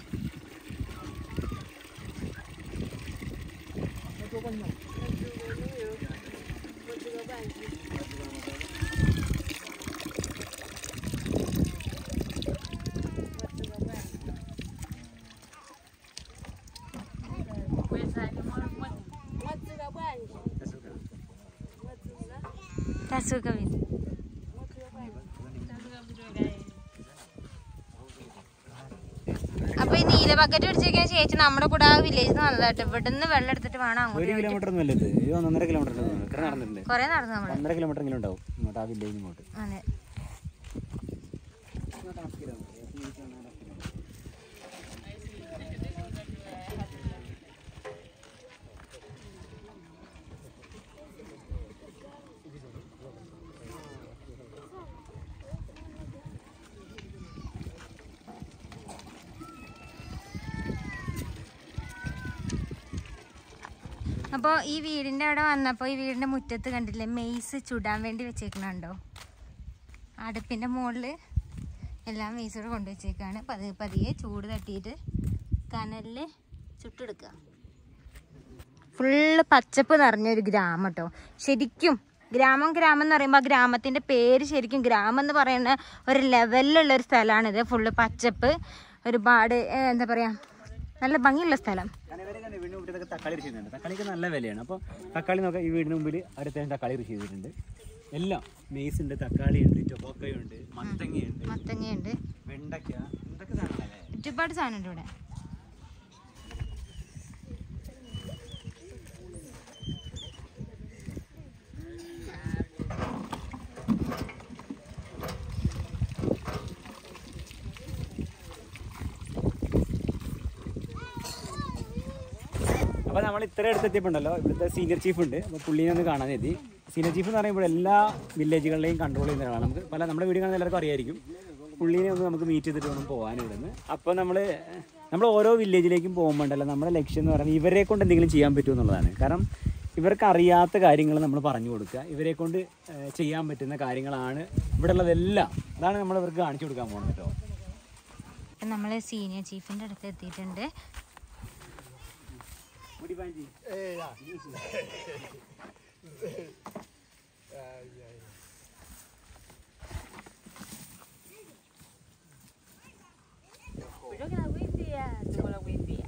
tasuka vile ബക്കറ്റ് പിടിച്ചിരിക്കുന്ന ചേച്ചി നമ്മുടെ കൂടെ ആ വില്ലേജിൽ നിന്ന് വന്നതായിട്ട് ഇവിടുന്ന് വെള്ളം എടുത്തിട്ട് വേണം അങ്ങോട്ട് ഒരു കിലോമീറ്റർ ഒന്നും അല്ല ഇത് ഇത് ഒന്നൊന്നര കിലോമീറ്റർ ഇത്ര നടന്നിട്ടുണ്ട് കൊറേ നടന്നു നമ്മള് ഒന്നര കിലോമീറ്റർ എങ്കിലും ഉണ്ടാവും ഇങ്ങോട്ട് ആ വില്ലേജ് ഇങ്ങോട്ട് അതെ അപ്പോൾ ഈ വീടിൻ്റെ അവിടെ വന്നപ്പോൾ ഈ വീടിൻ്റെ മുറ്റത്ത് കണ്ടില്ലേ മെയ്സ് ചുടാൻ വേണ്ടി വെച്ചേക്കണുണ്ടോ അടുപ്പിൻ്റെ മുകളിൽ എല്ലാം മെയ്സോടെ കൊണ്ടുവച്ചേക്കാണ് പതിയെ പതിയെ ചൂട് തട്ടിയിട്ട് കനലിൽ ചുട്ടെടുക്കുക ഫുള്ള് പച്ചപ്പ് നിറഞ്ഞൊരു ഗ്രാമം കേട്ടോ ശരിക്കും ഗ്രാമം ഗ്രാമം എന്ന് പറയുമ്പോൾ ആ ഗ്രാമത്തിൻ്റെ പേര് ശരിക്കും ഗ്രാമം എന്ന് പറയുന്ന ഒരു ലെവലിലുള്ള ഒരു സ്ഥലമാണിത് ഫുള്ള് പച്ചപ്പ് ഒരുപാട് ഏഹ്, എന്താ പറയുക നല്ല ഭംഗിയുള്ള സ്ഥലം വീടിന് മുമ്പിലൊക്കെ തക്കാളി കൃഷി ചെയ്യുന്നുണ്ട് തക്കാളിക്ക് നല്ല വിലയാണ് അപ്പോൾ തക്കാളി നോക്കാം ഈ വീടിന് മുമ്പിൽ അടുത്തതിന് തക്കാളി കൃഷി ചെയ്തിട്ടുണ്ട് എല്ലാം മേസ് ഉണ്ട് തക്കാളി ഉണ്ട് ടൊബോക്കയുണ്ട് മത്തങ്ങയുണ്ട് മത്തങ്ങയുണ്ട് വെണ്ടയ്ക്ക എന്തൊക്കെ സാധനങ്ങളല്ലേ ഒരുപാട് സാധനമുണ്ട് ഇവിടെ അപ്പോൾ നമ്മൾ ഇത്ര അടുത്തെത്തിയപ്പോണ്ടല്ലോ ഇവിടുത്തെ സീനിയർ ചീഫ് ഉണ്ട് അപ്പോൾ പുള്ളിനെ ഒന്ന് കാണാൻ എത്തി സീനിയർ ചീഫ് എന്ന് പറയുമ്പോൾ എല്ലാ വില്ലേജുകളിലെയും കൺട്രോൾ ചെയ്യുന്ന ഒരാളാണ് നമുക്ക് പല നമ്മുടെ വീട് കാണുന്ന എല്ലാവർക്കും അറിയായിരിക്കും പുള്ളീനെ ഒന്ന് നമുക്ക് മീറ്റ് ചെയ്തിട്ട് വേണം പോകാൻ ഇവിടുന്ന് അപ്പോൾ നമ്മൾ നമ്മൾ ഓരോ വില്ലേജിലേക്കും പോകുമ്പോണ്ടല്ലോ നമ്മുടെ ലക്ഷ്യം എന്ന് പറയുന്നത് ഇവരെ കൊണ്ട് എന്തെങ്കിലും ചെയ്യാൻ പറ്റുമോ എന്നുള്ളതാണ് കാരണം ഇവർക്ക് അറിയാത്ത കാര്യങ്ങൾ നമ്മൾ പറഞ്ഞു കൊടുക്കുക ഇവരെ കൊണ്ട് ഏഹ്, ചെയ്യാൻ പറ്റുന്ന കാര്യങ്ങളാണ് ഇവിടെ ഉള്ളതെല്ലാം അതാണ് നമ്മൾ ഇവർക്ക് കാണിച്ചു കൊടുക്കാൻ പോകുന്നത് കേട്ടോ ഇപ്പം നമ്മൾ സീനിയർ ചീഫിൻ്റെ അടുത്ത് എത്തിയിട്ടുണ്ട് Kutokea Windia, tukola Windia.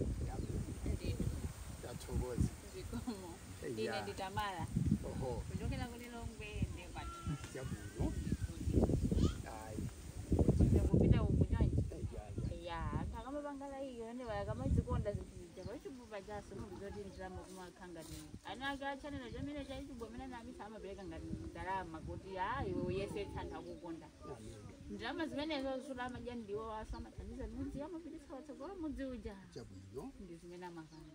Zikomo. Dine ditamala. Kutokea kulilongwe ndi kwati. Kupita ukunyonyi. Ya, kama bangala hiyo ndi wala kama zikonda zikija. Kwa hiyo buba jaso mu bizoti ndiramu kuma kangani. Ana ga channel jamile cha YouTube mina nami sama beka ngani ndalama kuti ha iwe uyese thanda kukonda. Ndirama zimene zosula majani ndiwo wasama thandiza mudzi amapitisa watsogolo mudzi uja. Ndi zimene amakanga.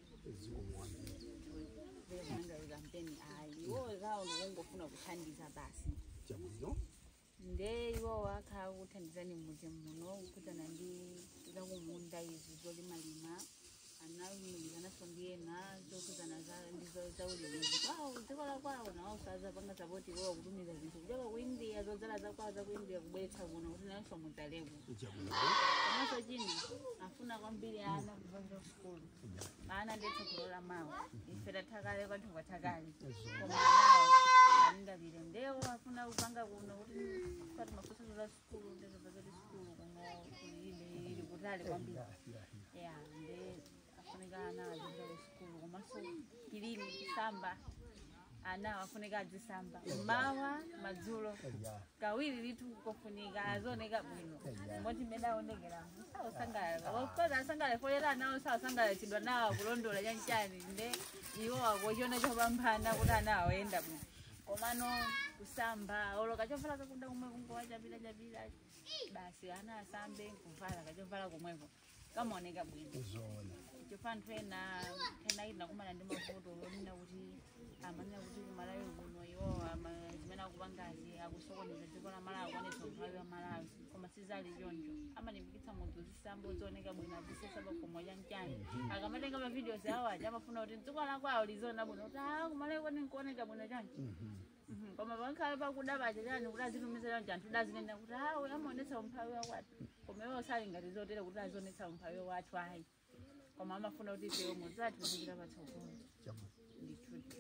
Zvenanga mpeni hayi iwo zawo ngokungofuna kuthandiza basi. nde iwo wakha kuthandizani mudzi muno kukhudzana ndi zakumunda izi zolimalima anamilizanaso ndiyena zokhudzana ndizo zaulimi kwawo dziko la kwawo nawo saza panga sapoti iwo kutumiza zinthu kuchoka ku india zodzala zakwawo za ku india kubweretsa kuno kuti nanso mudzaleko komanso china afuna kwambiri ana kupanga sukulu ana ndethu kulola mawu ife tathakale kwathu kwathakale koma anawo andalire ndewo afuna kupanga kuno kuti kwati mafusa za sukulu ndezapazati sukulu kuno kulile ili kutali kwambiri ya nde afunika ana azizale sukulu komanso kilini kusamba ana afunika azisamba mawa madzulo kawiri litu kofunika azooneka bwino moti mmene aonekera saosangalala ofcourse asangala folera anawo saosangalatsidwa nawo kulondola chanchani nde iwo akochiona chopambana kuti ana awoyenda bwino komano kusamba olo kachovala kakunda kumwe kungowa chapila chapila basi ana asambe kuvala kachovala komweko kamaoneka bwino chifani twena kenaiti kumana ndi mavuto onena kuti amanena kuti kumalawi kuno iwo ama- zimene akupangazi akusokoneza dziko la malawi akuonetsa umphawi wa malawi koma sizali choncho amalimbikitsa mudzi zisambo zooneka bwino azisesa pakomo chanchani akamatenga mavideos awo aja amafuna kuti dziko lakwawo lizoona bwino kuti a kumalawi koni nkuoneka bwino choncho Mhm, koma pankhawe pakuda paja chani kuti azitumiza choncho anthu dazinena kuti a uyu amaonetsa umphawi wakwathu koma iwo sali ngati zotere kuti azionetsa umphawi wathu ayi koma amafuna kuti ife mudzi athu zikira patsogolo ndithu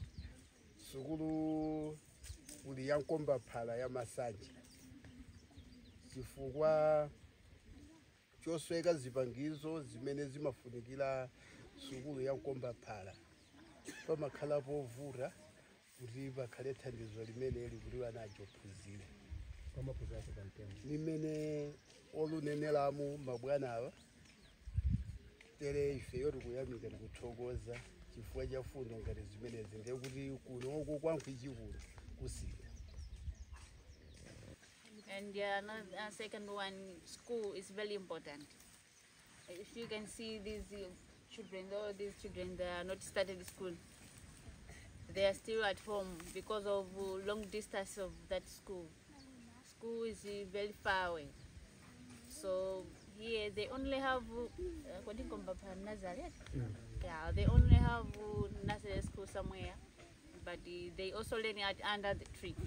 sukulu uli yankomba phala ya masanja chifukwa chosweka zipangizo zimene zimafunikira sukulu yankomba phala pamakhala povuta kuti pakhale thandizo limeneli kuti ana ajophunzire limene oluneneramu mabwanawa tere ifeyo tikuyamika tikuthokoza chifukwa cha fundo ngati zimenezi ndiye kuti kunoko kwankwichi kuno kusintha And uh, another, uh, second one, school is very important. If you can see these uh, children, all these children, they are not started school. They are still at home because of uh, long distance of that school. School is uh, very far away. So here they only have, uh, what do you call it, Nazareth? Yeah, they only have uh, nursery school somewhere, but uh, they also learn at under the tree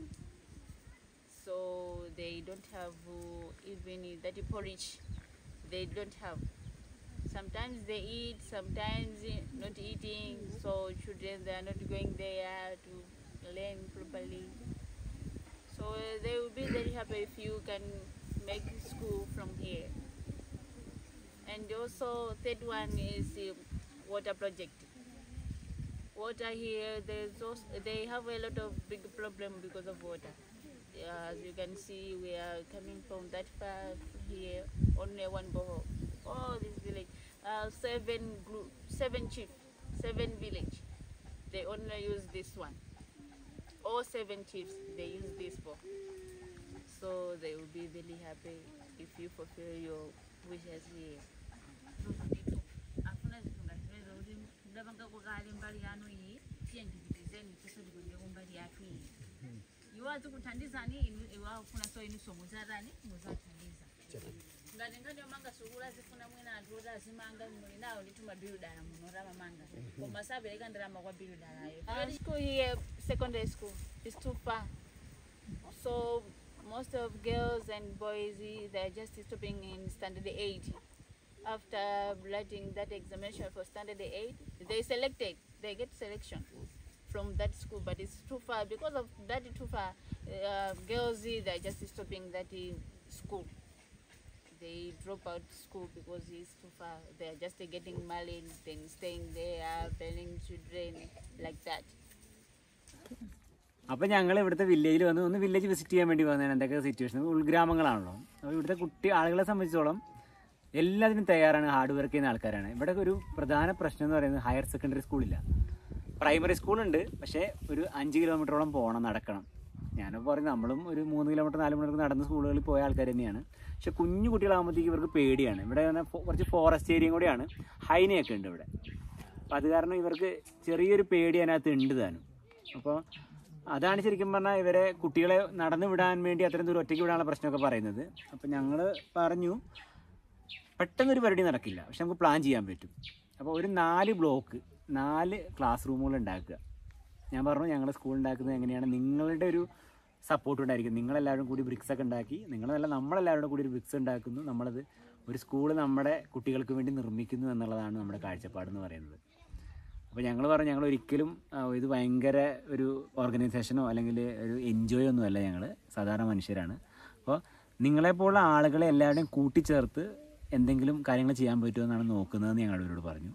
so they don't have uh, even uh, that porridge they don't have sometimes they eat sometimes uh, not eating so children they are not going there to learn properly so uh, they will be very happy if you can make school from here and also third one is uh, water project water here there's also, they have a lot of big problem because of water uh, as you can see we are coming from that far here only one boho oh this village uh, seven group seven chief seven village they only use this one all seven chiefs they use this for so they will be really happy if you fulfill your wishes here afuna zitunga ziweza kuti ndapanga kukale mbali yanu iyi tiye ndipitizeni tiso tikwendeko mbali yathu iyi iwo azikuthandizani inu iwo afuna so inuso muzatani muzathandiza ngati ngati omanga sukulu azifuna mwina anthu oti azimanga muli nawo ndithu mabilidala muno ramamanga koma sapereka ndalama kwa bilidalayo Our school here, secondary school, is too far. So most of girls and boys, eh, they're just stopping in standard 8. After writing that examination for standard 8, they selected, they get selection from that school, but it's too far. Because of that too far, uh, girls, eh, they're just stopping that eh, school. They drop out school because it's too far. They're just eh, getting married, then staying there, bearing children, like that. അപ്പോൾ ഞങ്ങൾ ഇവിടുത്തെ വില്ലേജിൽ വന്ന് ഒന്ന് village visit ചെയ്യാൻ വേണ്ടി വന്നതാണ് എന്തൊക്കെ സിറ്റുവേഷൻ ഉൾഗ്രാമങ്ങളാണല്ലോ അപ്പോൾ ഇവിടുത്തെ കുട്ടി ആളുകളെ സംബന്ധിച്ചോളം എല്ലാത്തിനും തയ്യാറാണ് ഹാർഡ് വർക്ക് ചെയ്യുന്ന ആൾക്കാരാണ് ഇവിടെ ഒരു പ്രധാന പ്രശ്നം എന്ന് പറയുന്നത് ഹയർ സെക്കൻഡറി സ്കൂളില്ല പ്രൈമറി സ്കൂളുണ്ട് പക്ഷേ ഒരു അഞ്ച് കിലോമീറ്ററോളം പോകണം നടക്കണം ഞാനിപ്പോൾ പറയുന്നത് നമ്മളും ഒരു മൂന്ന് കിലോമീറ്റർ നാല് മണിക്കൂർ നടന്ന സ്കൂളുകളിൽ പോയ ആൾക്കാർ തന്നെയാണ് പക്ഷെ കുഞ്ഞു കുട്ടികളാകുമ്പോഴത്തേക്ക് ഇവർക്ക് പേടിയാണ് ഇവിടെ വന്ന ഫോ- കുറച്ച് ഫോറസ്റ്റ് ഏരിയയും കൂടിയാണ് ഹൈനയൊക്കെ ഉണ്ട് ഇവിടെ അപ്പം അത് കാരണം ഇവർക്ക് ചെറിയൊരു പേടി അതിനകത്ത് ഉണ്ട് താനും അപ്പോൾ അതാണ് ശരിക്കും പറഞ്ഞാൽ ഇവരെ കുട്ടികളെ നടന്നു വിടാൻ വേണ്ടി അത്രയും ദൂരം ഒറ്റയ്ക്ക് വിടാനുള്ള പ്രശ്നമൊക്കെ പറയുന്നത് അപ്പം ഞങ്ങൾ പറഞ്ഞു പെട്ടെന്നൊരു പരിപാടി നടക്കില്ല പക്ഷെ നമുക്ക് പ്ലാൻ ചെയ്യാൻ പറ്റും അപ്പോൾ ഒരു നാല് ബ്ലോക്ക് നാല് ക്ലാസ് റൂമുകൾ ഉണ്ടാക്കുക ഞാൻ പറഞ്ഞു ഞങ്ങളുടെ സ്കൂൾ ഉണ്ടാക്കുന്നത് എങ്ങനെയാണ് നിങ്ങളുടെ ഒരു സപ്പോർട്ട് ഉണ്ടായിരിക്കും നിങ്ങളെല്ലാവരും കൂടി ബ്രിക്സ് ഒക്കെ ഉണ്ടാക്കി നിങ്ങളല്ല നമ്മളെല്ലാവരും കൂടി ഒരു ബ്രിക്സ് ഉണ്ടാക്കുന്നു നമ്മളത് ഒരു സ്കൂൾ നമ്മുടെ കുട്ടികൾക്ക് വേണ്ടി നിർമ്മിക്കുന്നു എന്നുള്ളതാണ് നമ്മുടെ കാഴ്ചപ്പാടെന്ന് പറയുന്നത് അപ്പോൾ ഞങ്ങൾ പറഞ്ഞു ഞങ്ങൾ ഒരിക്കലും ആ, ഇത് ഭയങ്കര ഒരു ഓർഗനൈസേഷനോ അല്ലെങ്കിൽ ഒരു എൻജോയ് ഒന്നുമല്ല ഞങ്ങൾ സാധാരണ മനുഷ്യരാണ് അപ്പോൾ നിങ്ങളെപ്പോലുള്ള ആളുകളെ എല്ലാവരുടെയും കൂട്ടിച്ചേർത്ത് എന്തെങ്കിലും കാര്യങ്ങൾ ചെയ്യാൻ പറ്റുമോ എന്നാണ് നോക്കുന്നതെന്ന് ഞങ്ങൾ അവരോട് പറഞ്ഞു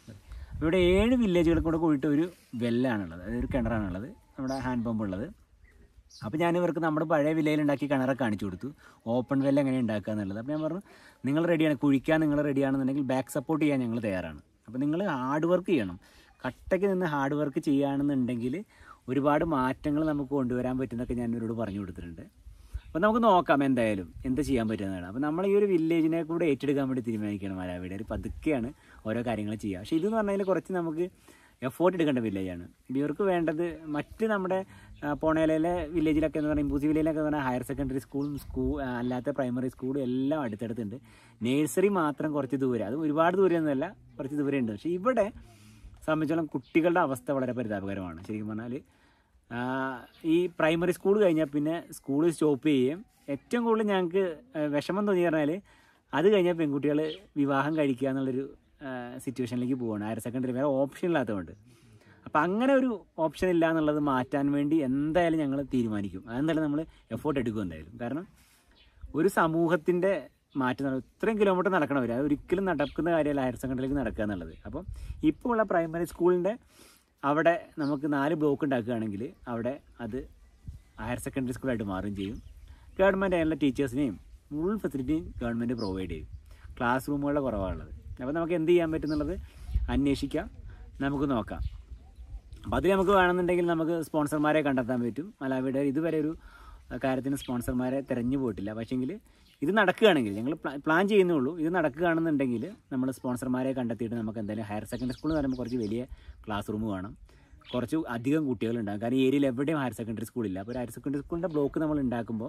ഇവിടെ ഏഴ് വില്ലേജുകൾ കൂടെ കൂടിയിട്ട് ഒരു വെല്ലാണുള്ളത് അതായത് ഒരു കിണറാണുള്ളത് നമ്മുടെ ഹാൻഡ് പമ്പ് ഉള്ളത് അപ്പോൾ ഞാൻ ഇവർക്ക് നമ്മുടെ പഴയ വില്ലയിൽ ഉണ്ടാക്കി കിണറൊക്കെ കാണിച്ചു കൊടുത്തു ഓപ്പൺ വെൽ എങ്ങനെ ഉണ്ടാക്കുക എന്നുള്ളത് അപ്പോൾ ഞാൻ പറഞ്ഞു നിങ്ങൾ റെഡിയാണ് കുഴിക്കാൻ നിങ്ങൾ റെഡിയാണെന്നുണ്ടെങ്കിൽ ബാക്ക് സപ്പോർട്ട് ചെയ്യാൻ ഞങ്ങൾ തയ്യാറാണ് അപ്പോൾ നിങ്ങൾ ഹാർഡ് വർക്ക് ചെയ്യണം കട്ടയ്ക്ക് നിന്ന് ഹാർഡ് വർക്ക് ചെയ്യുകയാണെന്നുണ്ടെങ്കിൽ ഒരുപാട് മാറ്റങ്ങൾ നമുക്ക് കൊണ്ടുവരാൻ പറ്റുന്നൊക്കെ ഞാൻ ഇവരോട് പറഞ്ഞു കൊടുത്തിട്ടുണ്ട് അപ്പോൾ നമുക്ക് നോക്കാം എന്തായാലും എന്ത് ചെയ്യാൻ പറ്റുന്നതാണ് അപ്പോൾ നമ്മൾ ഈ ഒരു വില്ലേജിനെ കൂടെ ഏറ്റെടുക്കാൻ വേണ്ടി തീരുമാനിക്കണം മലയാളിയുടെ ഒരു പതുക്കെയാണ് ഓരോ കാര്യങ്ങൾ ചെയ്യുക പക്ഷേ ഇതെന്ന് പറഞ്ഞാൽ കുറച്ച് നമുക്ക് എഫോർട്ട് എടുക്കേണ്ട വില്ലേജാണ് ഇവർക്ക് വേണ്ടത് മറ്റ് നമ്മുടെ ആ, പോണേലയിലെ വില്ലേജിലൊക്കെ എന്ന് പറഞ്ഞാൽ ഇമ്പൂസി വില്ലേജിലൊക്കെ എന്ന് പറഞ്ഞാൽ ഹയർ സെക്കൻഡറി സ്കൂളും സ്കൂൾ അല്ലാത്ത പ്രൈമറി സ്കൂളും എല്ലാം അടുത്തടുത്തുണ്ട് നേഴ്സറി മാത്രം കുറച്ച് ദൂരം അത് ഒരുപാട് ദൂരമൊന്നുമല്ല കുറച്ച് ദൂരം ഉണ്ട് പക്ഷേ ഇവിടെ സംബന്ധിച്ചോളം കുട്ടികളുടെ അവസ്ഥ വളരെ പരിതാപകരമാണ് ശരിക്കും പറഞ്ഞാൽ ആ, ഈ പ്രൈമറി സ്കൂൾ കഴിഞ്ഞാൽ പിന്നെ സ്കൂൾ സ്റ്റോപ്പ് ചെയ്യുകയും ഏറ്റവും കൂടുതൽ ഞങ്ങൾക്ക് വിഷമം തോന്നി പറഞ്ഞാൽ അത് കഴിഞ്ഞാൽ പെൺകുട്ടികൾ വിവാഹം കഴിക്കുക എന്നുള്ളൊരു സിറ്റുവേഷനിലേക്ക് പോവുകയാണ് ഹയർ സെക്കൻഡറി വേറെ ഓപ്ഷൻ ഇല്ലാത്തതുകൊണ്ട് അപ്പം അങ്ങനെ ഒരു ഓപ്ഷൻ ഇല്ല എന്നുള്ളത് മാറ്റാൻ വേണ്ടി എന്തായാലും ഞങ്ങൾ തീരുമാനിക്കും അതെന്തായാലും നമ്മൾ എഫോർട്ട് എടുക്കും എന്തായാലും കാരണം ഒരു സമൂഹത്തിൻ്റെ മാറ്റം എന്ന് പറയുന്നത് ഇത്രയും കിലോമീറ്റർ നടക്കണവർ അത് ഒരിക്കലും നടക്കുന്ന കാര്യമല്ല ഹയർ സെക്കൻഡറിയിലേക്ക് നടക്കുക എന്നുള്ളത് അപ്പം ഇപ്പോൾ ഉള്ള പ്രൈമറി സ്കൂളിൻ്റെ അവിടെ നമുക്ക് നാല് ബ്ലോക്ക് ഉണ്ടാക്കുകയാണെങ്കിൽ അവിടെ അത് ഹയർ സെക്കൻഡറി സ്കൂളായിട്ട് മാറുകയും ചെയ്യും ഗവൺമെൻറ് അതിനുള്ള ടീച്ചേഴ്സിനെയും ഫുൾ ഫെസിലിറ്റിയും ഗവൺമെൻറ് പ്രൊവൈഡ് ചെയ്യും ക്ലാസ് റൂമുകളുടെ കുറവാണുള്ളത് അപ്പോൾ നമുക്ക് എന്ത് ചെയ്യാൻ പറ്റുന്നുള്ളത് അന്വേഷിക്കാം നമുക്ക് നോക്കാം അപ്പോൾ അതിൽ നമുക്ക് വേണമെന്നുണ്ടെങ്കിൽ നമുക്ക് സ്പോൺസർമാരെ കണ്ടെത്താൻ പറ്റും മലാവിയുടെ ഇതുവരെ ഒരു കാര്യത്തിന് സ്പോൺസർമാരെ തിരഞ്ഞു പോയിട്ടില്ല പക്ഷേങ്കിൽ ഇത് നടക്കുകയാണെങ്കിൽ ഞങ്ങൾ പ്ലാൻ ചെയ്യുന്നേ ഉള്ളൂ ഇത് നടക്കുകയാണെന്നുണ്ടെങ്കിൽ നമ്മൾ സ്പോൺസർമാരെ കണ്ടെത്തിയിട്ട് നമുക്ക് എന്തായാലും ഹയർ സെക്കൻഡറി സ്കൂൾ എന്ന് പറയുമ്പോൾ കുറച്ച് വലിയ ക്ലാസ് റൂം വേണം കുറച്ച് അധികം കുട്ടികളുണ്ടാകും കാരണം ഈ ഏരിയയിൽ എവിടെയും ഹയർ സെക്കൻഡറി സ്കൂളില്ല അപ്പോൾ ഒരു ഹയർ സെക്കൻഡറി സ്കൂളിൻ്റെ ബ്ലോക്ക് നമ്മൾ ഉണ്ടാക്കുമ്പോൾ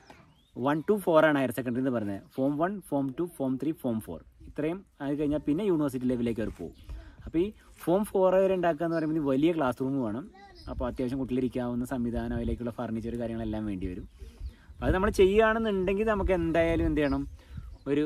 വൺ ടു ഫോർ ആണ് ഹയർ സെക്കൻഡറി എന്ന് പറഞ്ഞത് form one form two form three form four ഇത്രയും ആയി കഴിഞ്ഞാൽ പിന്നെ യൂണിവേഴ്സിറ്റി ലെവലിലേക്ക് അവർ പോകും അപ്പോൾ ഈ ഫോം ഫോർ വരെ ഉണ്ടാക്കുക എന്ന് പറയുമ്പോൾ വലിയ ക്ലാസ് റൂം വേണം അപ്പോൾ അത്യാവശ്യം കുട്ടികളിരിക്കാവുന്ന സംവിധാനം അതിലേക്കുള്ള ഫർണിച്ചർ കാര്യങ്ങളെല്ലാം വേണ്ടി വരും അപ്പോൾ അത് നമ്മൾ ചെയ്യുകയാണെന്നുണ്ടെങ്കിൽ നമുക്ക് എന്തായാലും എന്ത് ചെയ്യണം ഒരു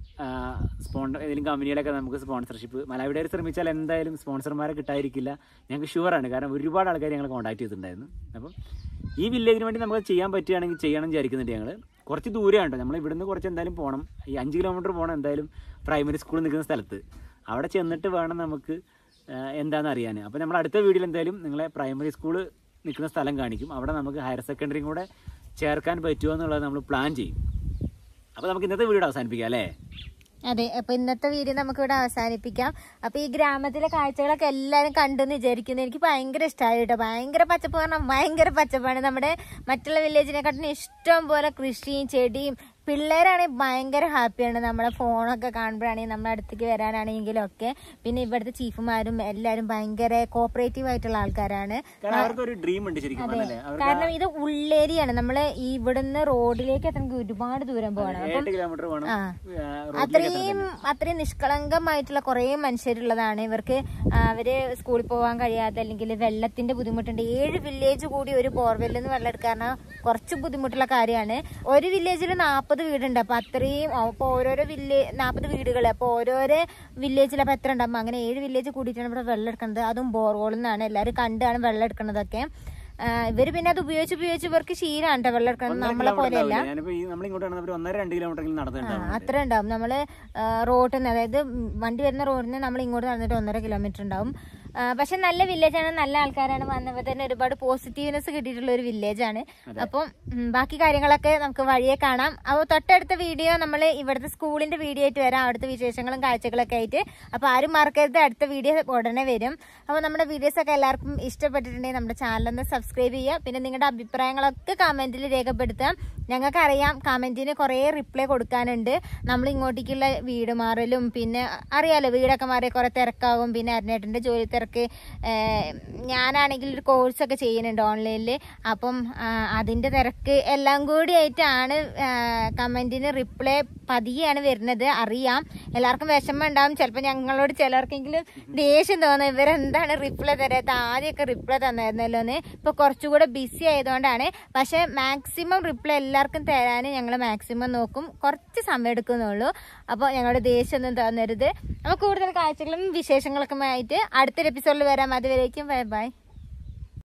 സ്പോൺസർ ഏതെങ്കിലും കമ്പനികളൊക്കെ നമുക്ക് സ്പോൺസർഷിപ്പ് മലയാളിയുടെ ശ്രമിച്ചാൽ എന്തായാലും സ്പോൺസർമാരെ കിട്ടാതിരിക്കില്ല ഞങ്ങൾക്ക് ഷുവറാണ് കാരണം ഒരുപാട് ആൾക്കാർ ഞങ്ങൾ കോൺടാക്ട് ചെയ്തിട്ടുണ്ടായിരുന്നു അപ്പം ഈ വില്ലേജിന് വേണ്ടി നമുക്ക് ചെയ്യാൻ പറ്റുകയാണെങ്കിൽ ചെയ്യണം വിചാരിക്കുന്നുണ്ട് ഞങ്ങൾ കുറച്ച് ദൂരമാണ് കേട്ടോ നമ്മൾ ഇവിടുന്ന് കുറച്ച് എന്തായാലും പോകണം ഈ അഞ്ച് കിലോമീറ്റർ പോകണം എന്തായാലും പ്രൈമറി സ്കൂൾ നിൽക്കുന്ന സ്ഥലത്ത് അവിടെ ചെന്നിട്ട് വേണം നമുക്ക് എന്താണെന്ന് അറിയാൻ അപ്പോൾ നമ്മൾ അടുത്ത വീഡിയോയിൽ എന്തായാലും നിങ്ങളെ പ്രൈമറി സ്കൂൾ നിൽക്കുന്ന സ്ഥലം കാണിക്കും അവിടെ നമുക്ക് ഹയർ സെക്കൻഡറിയും കൂടെ ചേർക്കാൻ പറ്റുമോ എന്നുള്ളത് നമ്മൾ പ്ലാൻ ചെയ്യും അപ്പോൾ നമുക്ക് ഇന്നത്തെ വീഡിയോ അവസാനിപ്പിക്കാം അല്ലേ അതെ അപ്പൊ ഇന്നത്തെ വീഡിയോ നമുക്ക് ഇവിടെ അവസാനിപ്പിക്കാം അപ്പൊ ഈ ഗ്രാമത്തിലെ കാഴ്ചകളൊക്കെ എല്ലാവരും കണ്ടെന്ന് വിചാരിക്കുന്നു എനിക്ക് ഭയങ്കര ഇഷ്ടമായി കേട്ടോ ഭയങ്കര പച്ചപ്പ് പറഞ്ഞാൽ ഭയങ്കര പച്ചപ്പാണ് നമ്മുടെ മറ്റുള്ള വില്ലേജിനെക്കാട്ടിലും ഇഷ്ടം പോലെ കൃഷിയും ചെടിയും പിള്ളേരാണെങ്കിൽ ഭയങ്കര ഹാപ്പിയാണ് നമ്മുടെ ഫോണൊക്കെ കാണുമ്പോഴാണെങ്കിൽ നമ്മുടെ അടുത്തേക്ക് വരാനാണെങ്കിലും ഒക്കെ പിന്നെ ഇവിടുത്തെ ചീഫുമാരും എല്ലാവരും ഭയങ്കര കോപ്പറേറ്റീവ് ആയിട്ടുള്ള ആൾക്കാരാണ് കാരണം അവർക്ക് ഒരു ഡ്രീം ഉണ്ട് ശരിക്കും പറഞ്ഞല്ലേ അവർക്ക് കാരണം ഇത് ഉള്ളേരിയാണ് നമ്മള് ഈ ഇവിടുന്ന് റോഡിലേക്ക് എത്തണമെങ്കിൽ ഒരുപാട് ദൂരം പോകണം അപ്പം എട്ട് കിലോമീറ്റർ വേണം ആ. ആ, റോഡിലേക്ക് അത്രയും അത്രയും നിഷ്കളങ്കമായിട്ടുള്ള കുറേ മനുഷ്യരുള്ളതാണ് ഇവർക്ക് ആ, അവര് സ്കൂളിൽ പോകാൻ കഴിയാതെ അല്ലെങ്കിൽ വെള്ളത്തിന്റെ ബുദ്ധിമുട്ടുണ്ട് ഏഴ് വില്ലേജ് കൂടി ഒരു ബോർവെല്ലിൽ നിന്ന് വെള്ളം എടുക്കാൻ കുറച്ച് ബുദ്ധിമുട്ടുള്ള കാര്യമാണ് ഒരു വില്ലേജിൽ നാൽപ്പത് വീടുണ്ട് അപ്പൊ അത്രയും അപ്പൊ ഓരോരോ വില്ലേജ് നാൽപ്പത് വീടുകൾ അപ്പൊ ഓരോരോ വില്ലേജിൽ അപ്പൊ എത്ര ഉണ്ടാകും അങ്ങനെ ഏഴ് വില്ലേജ് കൂടിയിട്ടാണ് ഇവിടെ വെള്ളം എടുക്കുന്നത് അതും ബോർവോളിൽ നിന്നാണ് എല്ലാവരും കണ്ടാണ് വെള്ളം എടുക്കുന്നതൊക്കെ ആ, ഇവര് പിന്നെ അത് ഉപയോഗിച്ച് ഉപയോഗിച്ച് ഇവർക്ക് ശീലമാണ് ട്ടോ വെള്ളം എടുക്കുന്നത് ഒന്നര നമ്മളെ കിലോമീറ്റർ പോലെയല്ല ഉണ്ടാവില്ലേ? ഞാനിപ്പോ ഈ നമ്മൾ ഇങ്ങോട്ട് ഒരു ഒന്നര രണ്ട് കിലോമീറ്റർ നടന്നിട്ടുണ്ടാവും അത്ര ഉണ്ടാവും നമ്മള് റോഡിൽ നിന്ന് അതായത് ഉം, വണ്ടി വരുന്ന റോഡിൽ നിന്ന് നമ്മൾ ഇങ്ങോട്ട് നടന്നിട്ട് ഒന്നര കിലോമീറ്റർ ഉണ്ടാവും ആ, പക്ഷെ നല്ല വില്ലേജ് ആണ് നല്ല ആൾക്കാരാണ് വന്നപ്പോൾ തന്നെ ഒരുപാട് പോസിറ്റീവ്നെസ് കിട്ടിയിട്ടുള്ള ഒരു വില്ലേജ് ആണ് അപ്പം ഉം, ബാക്കി കാര്യങ്ങളൊക്കെ നമുക്ക് വഴിയെ കാണാം അപ്പോൾ തൊട്ടടുത്ത വീഡിയോ നമ്മൾ ഇവിടുത്തെ സ്കൂളിന്റെ വീഡിയോ ആയിട്ട് വരാം അവിടുത്തെ വിശേഷങ്ങളും കാഴ്ചകളൊക്കെ ആയിട്ട് അപ്പോൾ ആരും മറക്കരുത് അടുത്ത വീഡിയോ ഉടനെ വരും അപ്പോൾ നമ്മുടെ വീഡിയോസ് ഒക്കെ എല്ലാവർക്കും ഇഷ്ടപ്പെട്ടിട്ടുണ്ടെങ്കിൽ നമ്മുടെ ചാനൽ ഒന്ന് സബ്സ്ക്രൈബ് ചെയ്യുക പിന്നെ നിങ്ങളുടെ അഭിപ്രായങ്ങളൊക്കെ കമന്റിൽ രേഖപ്പെടുത്താം ഞങ്ങൾക്കറിയാം കമന്റിന് കുറേ റിപ്ലൈ കൊടുക്കാനുണ്ട് നമ്മൾ ഇങ്ങോട്ടേക്കുള്ള വീട് മാറലും പിന്നെ അറിയാലോ വീടൊക്കെ മാറി കുറേ തിരക്കാകും പിന്നെ അരുണേട്ടൻ്റെ ജോലി തിരക്ക് ഏഹ്, ഞാനാണെങ്കിൽ ഒരു കോഴ്സൊക്കെ ചെയ്യുന്നുണ്ട് ഓൺലൈനിൽ അപ്പം ആ, അതിൻ്റെ തിരക്ക് എല്ലാം കൂടി ആയിട്ടാണ് കമന്റിന് റിപ്ലൈ പതിയെയാണ് വരുന്നത് അറിയാം എല്ലാവർക്കും വിഷമം ഉണ്ടാവും ചിലപ്പോൾ ഞങ്ങളോട് ചിലർക്കെങ്കിലും ദേഷ്യം തോന്നും ഇവരെന്താണ് റിപ്ലൈ തരാത്ത ആദ്യമൊക്കെ റിപ്ലൈ തന്നായിരുന്നല്ലോ എന്ന് ഇപ്പോൾ കുറച്ചുകൂടെ ബിസി ആയതുകൊണ്ടാണ് പക്ഷേ മാക്സിമം റിപ്ലൈ എല്ലാവർക്കും തരാൻ ഞങ്ങൾ മാക്സിമം നോക്കും കുറച്ച് സമയം എടുക്കുന്നുള്ളൂ അപ്പോൾ ഞങ്ങളുടെ ദേഷ്യമൊന്നും തോന്നരുത് അപ്പോൾ കൂടുതൽ കാഴ്ചകളും വിശേഷങ്ങളൊക്കെ ആയിട്ട് അടുത്തൊരു എപ്പിസോഡിൽ വരാം അതുവരേക്കും ബൈ ബൈ